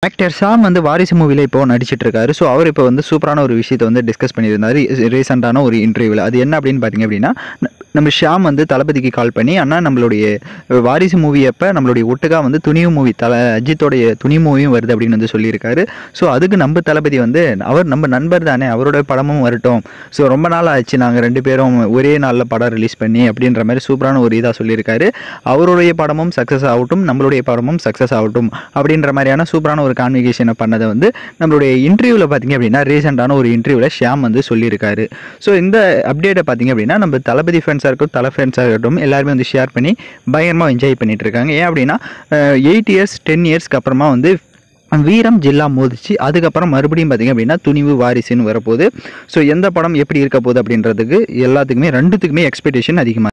actor Sham வந்து வாரிசு மூவில இப்போ நடிச்சிட்டு இருக்காரு ஸோ அவர் இப்போ வந்து சூப்பரான ஒரு விஷயத்தை வந்து டிஸ்கஸ் பண்ணியிருந்தாரு ரீசெண்டான ஒரு இன்டர்வியூவில் அது என்ன அப்படின்னு பார்த்தீங்க அப்படின்னா ந- நம்ம ஷியாம் வந்து தளபதிக்கு கால் பண்ணி அண்ணா நம்மளுடைய வாரிசு மூவி அப்போ நம்மளுடைய ஒட்டுக்கா வந்து துணிவு மூவி தல அஜித்தோடைய துணி மூவியும் வருது அப்படின்னு வந்து சொல்லியிருக்காரு ஸோ அதுக்கு நம்ம தளபதி வந்து அவர் நம்ம நண்பர் தானே அவரோட படமும் வரட்டும் ஸோ ரொம்ப நாள் ஆச்சு நாங்கள் ரெண்டு பேரும் ஒரே நாளில் படம் ரிலீஸ் பண்ணி அப்படின்ற மாதிரி சூப்பரான ஒரு இதாக சொல்லியிருக்காரு அவருடைய படமும் சக்ஸஸ் ஆகட்டும் நம்மளுடைய படமும் சக்ஸஸ் ஆகட்டும் அப்படின்ற மாதிரியான சூப்பரான ஒரு கான்வெகேஷனை பண்ணதை வந்து நம்மளுடைய இன்டர்வியூவில் பார்த்தீங்க அப்படின்னா ரீசெண்டான ஒரு இன்டர்வியூவில் ஷியாம் வந்து சொல்லியிருக்காரு ஸோ இந்த அப்டேட்டை பார்த்தீங்க அப்படின்னா நம்ம தளபதி ஃபேன்ஸாக இருக்கட்டும் தலை ஃபேன்ஸாக இருக்கட்டும் எல்லாருமே வந்து ஷேர் பண்ணி பயங்கரமாக என்ஜாய் பண்ணிட்டு இருக்காங்க ஏன் அப்படின்னா எயிட் இயர்ஸ் டென் இயர்ஸ்க்கு அப்புறமா வந்து வீரம் ஜில்லா மோதிச்சு அதுக்கப்புறம் மறுபடியும் பார்த்தீங்க அப்படின்னா துணிவு வாரிசுன்னு வரப்போகுது ஸோ எந்த படம் எப்படி இருக்க போகுது அப்படின்றதுக்கு எல்லாத்துக்குமே ரெண்டுத்துக்குமே எக்ஸ்பெக்டேஷன் அதிகமாக